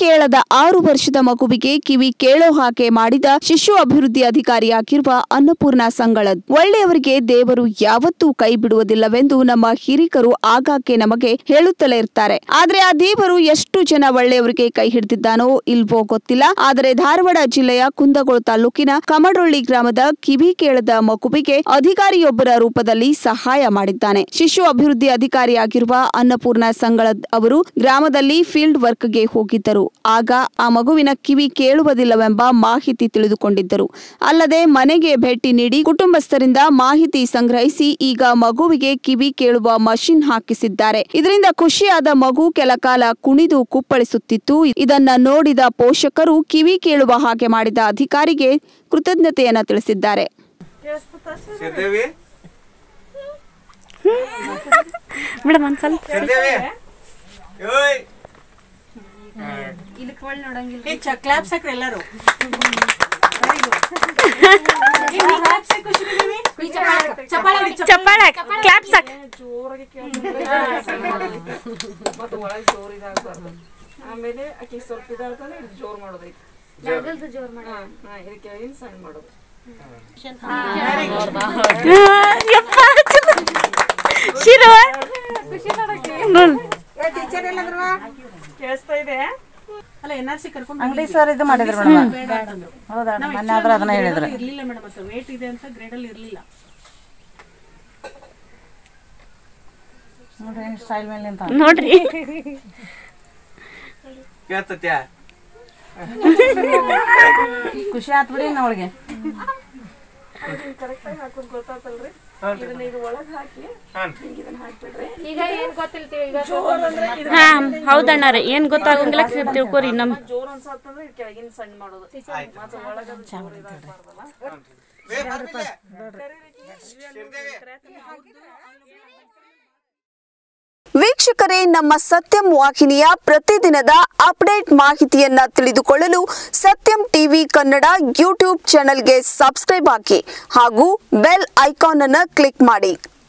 ಕೇಳದ ಆರು ವರ್ಷದ ಮಗುವಿಗೆ ಕಿವಿ ಕೇಳೋ ಹಾಗೆ ಮಾಡಿದ ಶಿಶು ಅಭಿವೃದ್ಧಿ ಅಧಿಕಾರಿಯಾಗಿರುವ ಅನ್ನಪೂರ್ಣ ಸಂಗಳದ್ ಒಳ್ಳೆಯವರಿಗೆ ದೇವರು ಯಾವತ್ತೂ ಕೈ ಬಿಡುವುದಿಲ್ಲವೆಂದು ನಮ್ಮ ಹಿರಿಕರು ಆಗಾಗ್ಗೆ ನಮಗೆ ಹೇಳುತ್ತಲೇ ಇರ್ತಾರೆ ಆದ್ರೆ ಆ ದೇವರು ಎಷ್ಟು ಜನ ಒಳ್ಳೆಯವರಿಗೆ ಕೈ ಹಿಡಿದಿದ್ದಾನೋ ಇಲ್ವೋ ಗೊತ್ತಿಲ್ಲ ಆದರೆ ಧಾರವಾಡ ಜಿಲ್ಲೆಯ ಕುಂದಗೋಳ ತಾಲೂಕಿನ ಕಮಡೊಳ್ಳಿ ಗ್ರಾಮದ ಕಿವಿ ಕೇಳದ ಮಗುವಿಗೆ ಅಧಿಕಾರಿಯೊಬ್ಬರ ರೂಪದಲ್ಲಿ ಸಹಾಯ ಮಾಡಿದ್ದಾನೆ ಶಿಶು ಅಭಿವೃದ್ಧಿ ಅಧಿಕಾರಿಯಾಗಿರುವ ಅನ್ನಪೂರ್ಣ ಸಂಗಳದ್ ಅವರು ಗ್ರಾಮದಲ್ಲಿ ಫೀಲ್ಡ್ ವರ್ಕ್ಗೆ ಹೋಗಿದ್ದರು ಆಗ ಆ ಮಗುವಿನ ಕಿವಿ ಕೇಳುವುದಿಲ್ಲವೆಂಬ ಮಾಹಿತಿ ತಿಳಿದುಕೊಂಡಿದ್ದರು ಅಲ್ಲದೆ ಮನೆಗೆ ಭೇಟಿ ನೀಡಿ ಕುಟುಂಬಸ್ಥರಿಂದ ಮಾಹಿತಿ ಸಂಗ್ರಹಿಸಿ ಈಗ ಮಗುವಿಗೆ ಕಿವಿ ಕೇಳುವ ಮಷಿನ್ ಹಾಕಿಸಿದ್ದಾರೆ ಇದರಿಂದ ಖುಷಿಯಾದ ಮಗು ಕೆಲ ಕಾಲ ಕುಣಿದು ಕುಪ್ಪಳಿಸುತ್ತಿತ್ತು ಇದನ್ನ ನೋಡಿದ ಪೋಷಕರು ಕಿವಿ ಕೇಳುವ ಹಾಗೆ ಮಾಡಿದ ಅಧಿಕಾರಿಗೆ ಕೃತಜ್ಞತೆಯನ್ನ ತಿಳಿಸಿದ್ದಾರೆ ಶ್ರೀದೇವಿ ಮೇಡಮ್ ಒಂದ್ ಸ್ವಲ್ಪ ಶ್ರೀದೇವಿ ಓಯ್ ಕ್ಲಾಪ್ಸ್ ಹಾಕ್ರಿ ಎಲ್ಲರೂ ಚಪ್ಪಾಳೆ ಕ್ಲಾಪ್ ಸಾಕ್ ಮತ್ತೆ ಒಳಗೆ ಜೋರ್ ಇದಾಗ್ಬಾರ್ದು ಆಮೇಲೆ ಆಕಿ ಸ್ವಲ್ಪ ಇದಾಗ್ತಂದ್ರೆ ಇದು ಜೋರ್ ಮಾಡೋದೈತಿ ಹಾ, ಹಾ, ಇದಕ್ಕೆ ಇನ್ ಸಣ್ಣ ಮಾಡೋದು ಶಿರುವ ಕೇಳಿಸ್ತಾ ಇದೆ ಅಲ್ಲ ಎನ್ ಆರ್ ಸಿ ಕರ್ಕೊಂಡು ಅಂಗಡಿ ಸರ್ ಇದು ಮಾಡಿದ್ರು ಮೇಡಮ್ ಹೌದಾ ಮೊನ್ನೆ ಆದ್ರೆ ಅದನ್ನ ಹೇಳಿದ್ರು ಇರ್ಲಿಲ್ಲ ಮೇಡಮ್ ಅಂತ ವೇಟ್ ಇದೆ ಅಂತ ಗ್ರೇಡ್ ಅಲ್ಲಿ ಇರ್ಲಿಲ್ಲ ನೋಡ್ರಿ ಸ್ಟೈಲ್ ಮೇಲೆ ನಿಂತ ನೋಡ್ರಿ ಕೇಳ್ತತ್ಯಾ ಖುಷಿ ಆತ್ ಬಿಡಿ ಅವಳಿಗೆ ಕರೆಕ್ಟ್ ಆಗಿ ಹಾಕೋದ್ ಗೊತ್ತಾತಲ್ರಿ ಇದನ್ನ ಈಗ ಒಳಗ್ ಹಾಕಿ ಹಿಂಗ್ ಇದನ್ನ ಹಾಕ್ಬಿಡ್ರಿ ಹಾ ಹೌದಣ್ಣ ರೀ ಏನ್ ಗೊತ್ತಾಗಂಗಿಲ್ಲ ತಿಳ್ಕೊರಿ ನಮ್ ಜೋರ್ ಅನ್ಸತ್ತಂದ್ರೆ ಇದು ಕೆಳಗಿನ ಸಣ್ಣ ಮಾಡೋದು ಮತ್ತೆ ಒಳಗ ಅದು ಜೋರ್ ಇದಾಗ್ಬಾರ್ದಲ್ಲ ವೀಕ್ಷಕರೇ ನಮ್ಮ ಸತ್ಯಂ ವಾಹಿನಿಯ ಪ್ರತಿದಿನದ ಅಪ್ಡೇಟ್ ಮಾಹಿತಿಯನ್ನ ತಿಳಿದುಕೊಳ್ಳಲು ಸತ್ಯಂ ಟಿವಿ ಕನ್ನಡ ಯೂಟ್ಯೂಬ್ ಚಾನೆಲ್ಗೆ ಸಬ್ಸ್ಕ್ರೈಬ್ ಹಾಕಿ ಹಾಗೂ ಬೆಲ್ ಐಕಾನ್ ಅನ್ನು ಕ್ಲಿಕ್ ಮಾಡಿ